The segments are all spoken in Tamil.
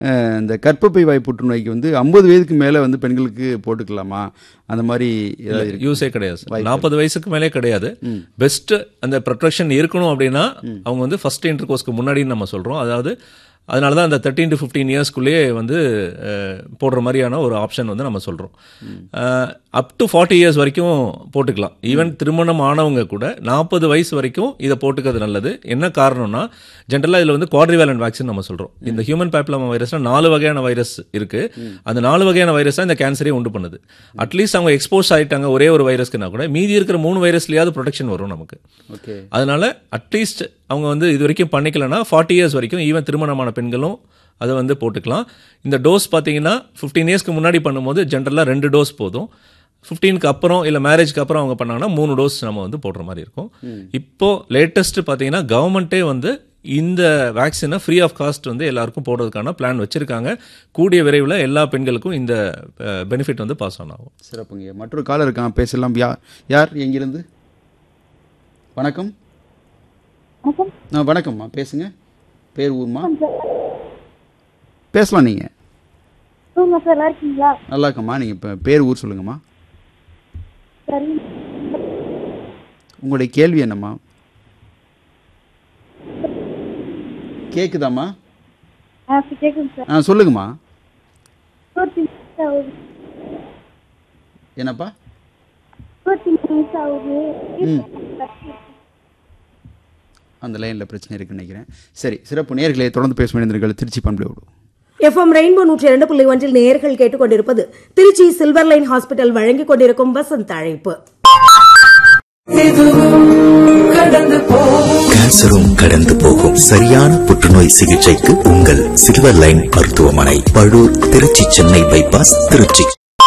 அஹ், இந்த கர்ப்பப்பை வாய் புற்றுநோய்க்கு வந்து ஐம்பது வயதுக்கு மேலே வந்து பெண்களுக்கு போட்டுக்கலாமா அந்த மாதிரி ஏதாவது இருக்கு யூஸே கிடையாது நாற்பது வயசுக்கு மேலே கிடையாது பெஸ்ட் அந்த ப்ரொடெக்ஷன் இருக்கணும் அப்படின்னா அவங்க வந்து ஃபர்ஸ்ட் இன்டர் கோர்ஸ்க்கு முன்னாடின்னு நம்ம சொல்றோம் அதாவது அதனால தான் அந்த தேர்ட்டீன் டு ஃபிஃப்டீன் இயர்ஸ்க்குள்ளேயே வந்து அஹ், போடுற மாதிரியான ஒரு ஆப்ஷன் வந்து நம்ம சொல்கிறோம் அப் டு ஃபார்ட்டி இயர்ஸ் வரைக்கும் போட்டுக்கலாம் ஈவன் திருமணம் ஆனவங்க கூட நாற்பது வயசு வரைக்கும் இதை போட்டுக்கிறது நல்லது என்ன காரணம்னா ஜென்ரலாக இதில் வந்து குவாட்ரிவேலன் வேக்சின் நம்ம சொல்கிறோம் இந்த ஹியூமன் பேப்லமா வைரஸ்ல நாலு வகையான வைரஸ் இருக்கு அந்த நாலு வகையான வைரஸ் தான் இந்த கேன்சரே உண்டு பண்ணுது அட்லீஸ்ட் அவங்க எக்ஸ்போஸ் ஆயிட்டாங்க ஒரே ஒரு வைரஸ்க்குனா கூட மீதி இருக்கிற மூணு வைரஸ்லயாவது ப்ரொடெக்ஷன் வரும் நமக்கு ஓகே அதனால அட்லீஸ்ட் அவங்க வந்து இது வரைக்கும் பண்ணிக்கலன்னா ஃபார்ட்டி இயர்ஸ் வரைக்கும் ஈவன் திருமணமான பெண்களும் அதை வந்து போட்டுக்கலாம் இந்த டோஸ் பார்த்தீங்கன்னா ஃபிஃப்டீன் இயர்ஸ்க்கு முன்னாடி பண்ணும்போது ஜென்ரலாக ரெண்டு டோஸ் போதும் ஃபிஃப்டீனுக்கு அப்புறம் இல்லை மேரேஜ்க்கு அப்புறம் அவங்க பண்ணாங்கன்னா மூணு டோஸ் நம்ம வந்து போடுற மாதிரி இருக்கும் இப்போ லேட்டஸ்ட் பார்த்தீங்கன்னா கவர்மெண்ட்டே வந்து இந்த வேக்சினை ஃப்ரீ ஆஃப் காஸ்ட் வந்து எல்லாருக்கும் போடுறதுக்கான பிளான் வச்சிருக்காங்க கூடிய விரைவில் எல்லா பெண்களுக்கும் இந்த பெனிஃபிட் வந்து பாஸ் ஆன் ஆகும் சிறப்புங்க மற்றொரு காலர் இருக்கான் பேசலாம் யார் யார் எங்கிருந்து வணக்கம் வணக்கம் ஆ வணக்கம்மா பேசுங்க பேர் ஊர்மா பேசலாம் நீங்கள் சொல்லுங்க சார் நல்லா இருக்கீங்களா நல்லா இருக்கம்மா நீங்கள் இப்போ பேர் ஊர் சொல்லுங்கம்மா சரி உங்களுடைய கேள்வி என்னம்மா கேக்குதாம்மா ஆ சரி, கேக்குது சார் ஆ சொல்லுங்கம்மா இருபத்தி வயசு ஆகுது என்னப்பா இருபத்தி வயசு ஆகுது அந்த லைனில் பிரச்சனை இருக்குன்னு நினைக்கிறேன் சரி சிறப்பு நேர்களை தொடர்ந்து பேச வேண்டியவர்கள் திருச்சி பண்பலையோடு எஃப்எம் ரெயின்போ நூற்றி இரண்டு புள்ளி ஒன்றில் நேயர்கள் கேட்டுக்கொண்டிருப்பது திருச்சி சில்வர் லைன் ஹாஸ்பிட்டல் வழங்கிக் கொண்டிருக்கும் வசந்த் அழைப்பு கேன்சரும் கடந்து போகும் சரியான புற்றுநோய் சிகிச்சைக்கு உங்கள் சில்வர் லைன் மருத்துவமனை Pazhur Tiruchi Chennai bypass Tiruchi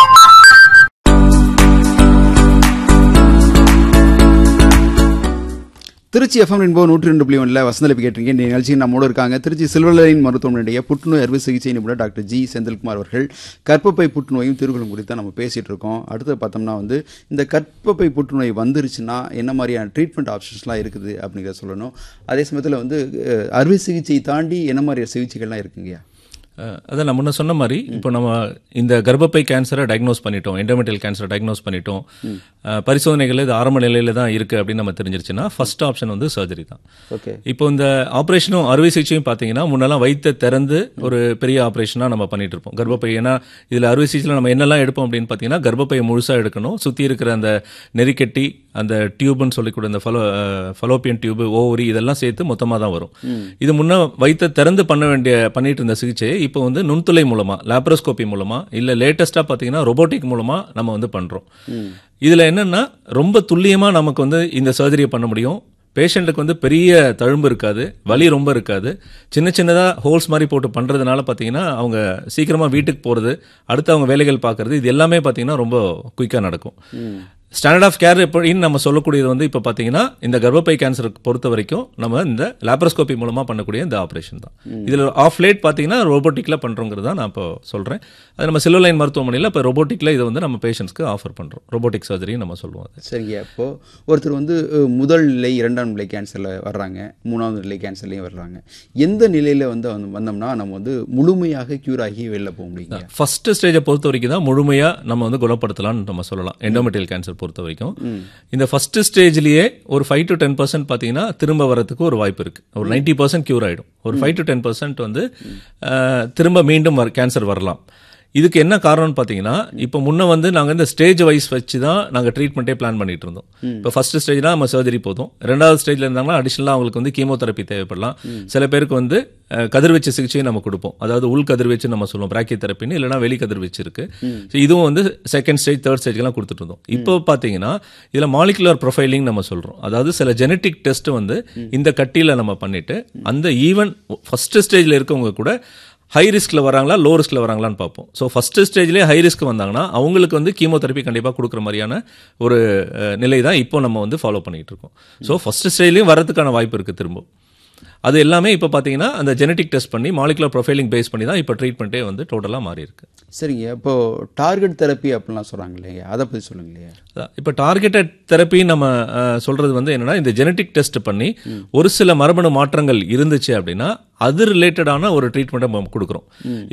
Tiruchi FM rainbow நூற்றி ரெண்டு புள்ளி ஒன்றில் வசந்தலிப்பி கேட்டிருக்கீங்க இந்த நிகழ்ச்சி நம்மோடு இருக்காங்க திருச்சி சில்வர் லைன் மருத்துவமனையுடைய புற்றுநோய் அறுவை சிகிச்சை நிபுணர் டாக்டர் ஜி செந்தில்குமார் அவர்கள் கர்ப்பப்பை புற்றுநோயும் திருகுளம் குறித்து தான் நம்ம பேசிகிட்டு இருக்கோம் அடுத்து பார்த்தோம்னா வந்து இந்த கர்ப்பப்பை புற்றுநோய் வந்துருச்சுன்னா என்ன மாதிரியான ட்ரீட்மெண்ட் ஆப்ஷன்ஸ்லாம் இருக்குது அப்படிங்கிறத சொல்லணும் அதே சமயத்தில் வந்து அஹ், அறுவை சிகிச்சை தாண்டி என்ன மாதிரியான சிகிச்சைகள்லாம் இருக்குங்கய்யா அஹ் அதான் நான் முன்ன சொன்ன மாதிரி இப்போ நம்ம இந்த கர்ப்பப்பை கேன்சரை டயக்னோஸ் பண்ணிட்டோம் எண்டோமெட்டியல் கேன்சரை டயக்னோஸ் பண்ணிட்டோம் அஹ் பரிசோதனைகள் இது ஆரம்ப நிலையில தான் இருக்கு அப்படின்னு நம்ம தெரிஞ்சிருச்சுன்னா ஃபர்ஸ்ட் ஆப்ஷன் வந்து சர்ஜரி தான் ஓகே இப்போ இந்த ஆப்ரேஷனும் அறுவை சிகிச்சையும் பார்த்தீங்கன்னா முன்னெல்லாம் வயித்தை திறந்து ஒரு பெரிய ஆப்ரேஷனாக நம்ம பண்ணிட்டு இருப்போம் கர்ப்பப்பை ஏன்னா இதில் அறுவை சிகிச்சையில் நம்ம என்னெல்லாம் எடுப்போம் அப்படின்னு பார்த்தீங்கன்னா கர்ப்பப்பையை முழுசாக எடுக்கணும் சுற்றி இருக்கிற அந்த நெறிக்கட்டி அந்த டியூப்னு சொல்லிக்கூட இந்த ஃபலோ ஃபலோப்பியன் டியூப் ஓவரி இதெல்லாம் சேர்த்து மொத்தமாக தான் வரும் இது முன்ன வயித்தை திறந்து பண்ண வேண்டிய பண்ணிட்டு இருந்த சிகிச்சையை இப்போ வந்து நுண்துளை மூலமா லேப்ரோஸ்கோபி மூலமா இல்லை லேட்டஸ்ட்டாக பார்த்தீங்கன்னா ரொபோட்டிக் மூலமா நம்ம வந்து பண்றோம் இதுல என்னன்னா ரொம்ப துல்லியமா நமக்கு வந்து இந்த சர்ஜரியை பண்ண முடியும் பேஷண்ட்டுக்கு வந்து பெரிய தழும்பு இருக்காது வலி ரொம்ப இருக்காது சின்ன சின்னதாக ஹோல்ஸ் மாதிரி போட்டு பண்ணுறதுனால பார்த்தீங்கன்னா அவங்க சீக்கிரமாக வீட்டுக்கு போகிறது அடுத்து அவங்க வேலைகள் பார்க்குறது இது எல்லாமே பார்த்தீங்கன்னா ரொம்ப குயிக்காக நடக்கும் ஸ்டாண்டர்ட் ஆஃப் கேர் எப்படின்னு நம்ம சொல்லக்கூடியது வந்து இப்போ பார்த்தீங்கன்னா இந்த கர்ப்பப்பை கேன்சருக்கு பொறுத்த வரைக்கும் நம்ம இந்த லேப்ரோஸ்கோபி மூலமாக பண்ணக்கூடிய இந்த ஆப்ரேஷன் தான் இதில் ஆஃப் லேட் பார்த்தீங்கன்னா ரோபோட்டிக்கில் பண்ணுறோங்கிறது தான் நான் இப்போ சொல்கிறேன் அது நம்ம சில்வர் லைன் மருத்துவமனையில் இப்போ ரோபோட்டிக்கில் இதை வந்து நம்ம பேஷண்ட்ஸ்க்கு ஆஃபர் பண்ணுறோம் ரோபோட்டிக் சர்ஜரி நம்ம சொல்லுவோம் அது சரிங்க இப்போ ஒருத்தர் வந்து அஹ், முதல் நிலை இரண்டாம் நிலை கேன்சரில் வர்றாங்க மூணாவது நிலை கேன்சர்லையும் வர்றாங்க எந்த நிலையில் வந்து வந்து வந்தோம்னா நம்ம வந்து முழுமையாக க்யூர் ஆகி வெளில போக முடியுங்க ஃபர்ஸ்ட் ஸ்டேஜை பொறுத்த வரைக்கும் தான் முழுமையா நம்ம வந்து குணப்படுத்தலாம்னு நம்ம சொல்லலாம் எண்டோமெட்டியல் கேன்சர் பொறுத்த வரைக்கும் இந்த ஃபர்ஸ்ட் ஸ்டேஜ்லயே ஒரு ஃபைவ் டு டென் பர்சன்ட் பார்த்தீங்கன்னா திரும்ப வரதுக்கு ஒரு வாய்ப்பு இருக்கு ஒரு நைன்டி பர்சன்ட் கியூர் ஆயிடும் ஒரு ஃபைவ் டு டென் பர்சன்ட் வந்து அஹ், திரும்ப மீண்டும் கேன்சர் வரலாம் இதுக்கு என்ன காரணம்னு பார்த்தீங்கன்னா இப்போ முன்ன வந்து நாங்கள் இந்த ஸ்டேஜ் வைஸ் வச்சு தான் நாங்கள் ட்ரீட்மெண்ட்டே பிளான் பண்ணிட்டு இருந்தோம் இப்போ ஃபர்ஸ்ட் ஸ்டேஜ்னா நம்ம சர்ஜரி போதும் ரெண்டாவது ஸ்டேஜ்ல இருந்தாங்கன்னா அடிஷனலாக அவங்களுக்கு வந்து கீமோதெரப்பி தேவைப்படலாம் சில பேருக்கு வந்து அஹ், கதிர்வீச்சு சிகிச்சையும் நம்ம கொடுப்போம் அதாவது உள் கதிர்வீச்சு நம்ம சொல்லுவோம் பிராக்கி தெரப்பின்னு இல்லைனா வெளி கதிர்வீச்சு இருக்கு So இதுவும் வந்து செகண்ட் ஸ்டேஜ் தேர்ட் ஸ்டேஜ்லாம் கொடுத்துட்டு இருந்தோம் இப்போ பார்த்தீங்கன்னா இதில் மாலிகுலர் ப்ரொஃபைலிங் நம்ம சொல்றோம் அதாவது சில ஜெனட்டிக் டெஸ்ட் வந்து இந்த கட்டியில் நம்ம பண்ணிட்டு அந்த ஈவன் ஃபர்ஸ்ட் ஸ்டேஜ்ல இருக்கவங்க கூட ஹை ரிஸ்க்ல வராங்களா லோ ரிஸ்க்ல வராங்களான்னு பார்ப்போம் ஸோ ஃபர்ஸ்ட் ஸ்டேஜ்லேயே ஹை ரிஸ்க் வந்தாங்கன்னா அவங்களுக்கு வந்து கீமோதெரப்பி கண்டிப்பாக கொடுக்குற மாதிரியான ஒரு அஹ், நிலை தான் இப்போ நம்ம வந்து ஃபாலோ பண்ணிட்டு இருக்கோம் ஸோ ஃபர்ஸ்ட் ஸ்டேஜ்லேயும் வரதுக்கான வாய்ப்பு இருக்கு திரும்ப அது எல்லாமே இப்போ பார்த்தீங்கன்னா அந்த ஜெனடிக் டெஸ்ட் பண்ணி மாலிகுலர் ப்ரொஃபைலிங் பேஸ் பண்ணி தான் இப்போ ட்ரீட்மெண்ட்டே வந்து டோட்டலாக மாறி இருக்கு சரிங்க இப்போ டார்கெட் தெரப்பி அப்படிலாம் சொல்கிறாங்க இல்லையா அதை பற்றி சொல்லுங்க இல்லையா அதான். இப்போ டார்கெட்டட் தெரப்பி நம்ம அஹ், சொல்றது வந்து என்னன்னா இந்த ஜெனடிக் டெஸ்ட் பண்ணி ஒரு சில மரபணு மாற்றங்கள் இருந்துச்சு அப்படின்னா அது ரிலேட்டடான ஒரு ட்ரீட்மெண்ட்டை நம்ம கொடுக்குறோம்